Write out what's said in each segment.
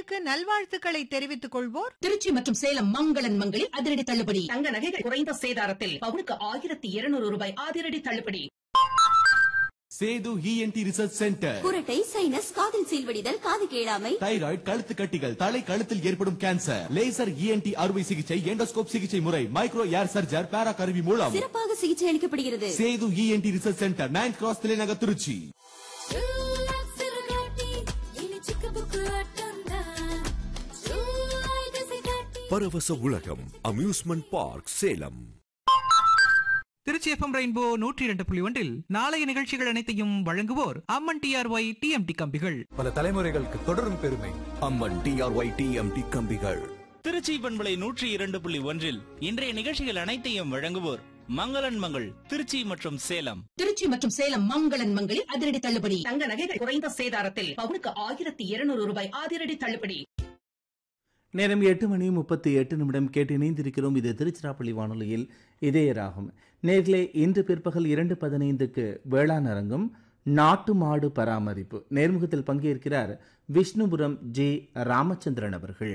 உங்களுக்கு நல்வாழ்த்துக்களை தெரிவித்துக் கொள்வோர் திருச்சி மற்றும் சேலம் மங்களன் மங்களில் அதிரடி தள்ளுபடி தங்க நகைகள் குறைந்த சேதாரத்தில் பவுனுக்கு ஆயிரத்தி இருநூறு ரூபாய் அதிரடி தள்ளுபடி சேது இஎன்டி ரிசர்ச் சென்டர் குரட்டை சைனஸ் காதில் சீல்வடிதல் காது கேளாமை தைராய்டு கழுத்து கட்டிகள் தலை கழுத்தில் ஏற்படும் கேன்சர் லேசர் இஎன்டி அறுவை சிகிச்சை எண்டோஸ்கோப் சிகிச்சை முறை மைக்ரோ ஏர் சர்ஜர் பேரா கருவி மூலம் சிறப்பாக சிகிச்சை அளிக்கப்படுகிறது Sethu ENT research centre nine cross தலைநகர் திருச்சி பரவச உலகம் amusement park Salem Trichy FM rainbow நூற்றி இரண்டு புள்ளி ஒன்றில் நாளைய நிகழ்ச்சிகள் அனைத்தையும் வழங்குவோர் அம்மன் டிஆர்ஒய் டிஎம்டி கம்பிகள் பல தலைமுறைகளுக்கு தொடரும் பெருமை அம்மன் டிஆர்ஒய் டிஎம்டி கம்பிகள் திருச்சி பண்பலை நூற்றி இரண்டு புள்ளி ஒன்றில் இன்றைய நிகழ்ச்சிகள் அனைத்தையும் வழங்குவோர் மங்களன் மங்கள் திருச்சி மற்றும் சேலம் திருச்சி மற்றும் சேலம் மங்களன் மங்களில் அதிரடி தள்ளுபடி தங்க நகைகள் குறைந்த சேதாரத்தில் பவுனுக்கு ஆயிரத்தி இருநூறு ரூபாய் அதிரடி தள்ளுபடி நேரம் எட்டு மணி முப்பத்தி எட்டு நிமிடம் கேட்டு இணைந்திருக்கிறோம் இது திருச்சிராப்பள்ளி வானொலியில் இதயராகும் நேர்களே இன்று பிற்பகல் இரண்டு பதினைந்துக்கு வேளாண் அரங்கம் நாட்டு மாடு பராமரிப்பு நேர்முகத்தில் பங்கேற்கிறார் விஷ்ணுபுரம் ஜே ராமச்சந்திரன் அவர்கள்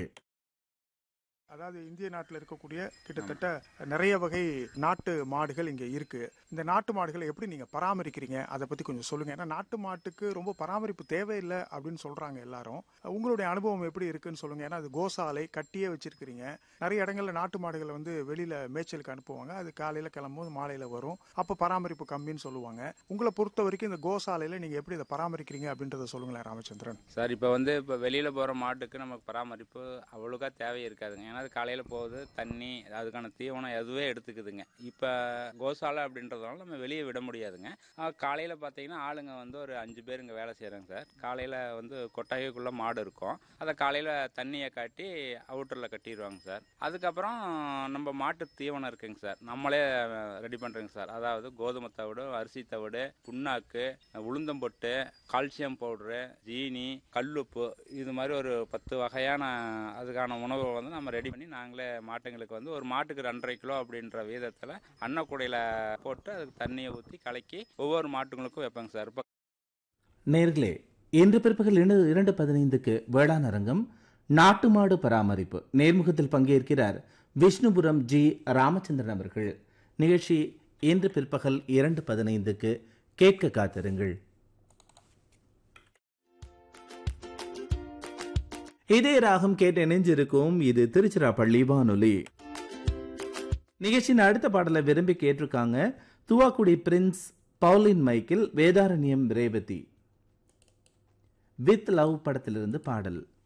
அதாவது இந்திய நாட்டில் இருக்கக்கூடிய கிட்டத்தட்ட நிறைய வகை நாட்டு மாடுகள் இங்கே இருக்கு இந்த நாட்டு மாடுகளை எப்படி நீங்க பராமரிக்கிறீங்க அதை பத்தி கொஞ்சம் சொல்லுங்க ஏன்னா நாட்டு மாட்டுக்கு ரொம்ப பராமரிப்பு தேவையில்லை அப்படின்னு சொல்றாங்க எல்லாரும் உங்களுடைய அனுபவம் எப்படி இருக்குன்னு சொல்லுங்க ஏன்னா அது கோசாலை கட்டியே வச்சிருக்கிறீங்க நிறைய இடங்கள்ல நாட்டு மாடுகளை வந்து வெளியில மேய்ச்சலுக்கு அனுப்புவாங்க அது காலையில கிளம்பும்போது மாலையில வரும் அப்ப பராமரிப்பு கம்மின்னு சொல்லுவாங்க உங்களை பொறுத்த வரைக்கும் இந்த கோசாலையில நீங்க எப்படி இதை பராமரிக்கிறீங்க அப்படின்றத சொல்லுங்களேன் ராமச்சந்திரன் சார் இப்போ வந்து இப்போ வெளியில் போகிற மாட்டுக்கு நமக்கு பராமரிப்பு அவ்வளோக்கா தேவை இருக்காதுங்க ஏன்னா அது காலையில் போகுது தண்ணி அதுக்கான தீவனம் எதுவே எடுத்துக்குதுங்க இப்போ கோசாலை அப்படின்றதுனால நம்ம வெளியே விட முடியாதுங்க காலையில் பார்த்தீங்கன்னா ஆளுங்க வந்து ஒரு அஞ்சு பேர் இங்கே வேலை செய்கிறாங்க சார் காலையில் வந்து கொட்டாய்க்குள்ளே மாடு இருக்கும் அதை காலையில் தண்ணியை காட்டி அவுட்டரில் கட்டிடுவாங்க சார் அதுக்கப்புறம் நம்ம மாட்டு தீவனம் இருக்குங்க சார் நம்மளே ரெடி பண்ணுறோங்க சார் அதாவது கோதுமை தவிடு அரிசி தவிடு புண்ணாக்கு உளுந்தம்பொட்டு கால்சியம் பவுட்ரு ஜீனி கல்லுப்பு இது மாதிரி ஒரு பத்து வகையான அதுக்கான உணவை வந்து நம்ம ரெடி பண்ணி நாங்களே மாட்டுங்களுக்கு வந்து ஒரு மாட்டுக்கு ரெண்டரை கிலோ அப்படின்ற வீதத்தில் அன்னக்கூடையில் போட்டு அதுக்கு தண்ணியை ஊற்றி கலக்கி ஒவ்வொரு மாட்டுங்களுக்கும் வைப்பேங்க சார் இப்போ நேர்களே இன்று பிற்பகல் இரண்டு இரண்டு பதினைந்துக்கு வேளாண் அரங்கம் நாட்டு மாடு பராமரிப்பு நேர்முகத்தில் பங்கேற்கிறார் விஷ்ணுபுரம் ஜி ராமச்சந்திரன் அவர்கள் நிகழ்ச்சி இன்று பிற்பகல் இரண்டு பதினைந்துக்கு கேட்க காத்திருங்கள் இதே ராகம் கேட்டு இணைஞ்சிருக்கும் இது திருச்சிராப்பள்ளி வானொலி நிகழ்ச்சியின் அடுத்த பாடலை விரும்பி கேட்டிருக்காங்க துவாக்குடி பிரின்ஸ் பவுலின் மைக்கேல் வேதாரண்யம் ரேவதி வித் லவ் படத்திலிருந்து பாடல்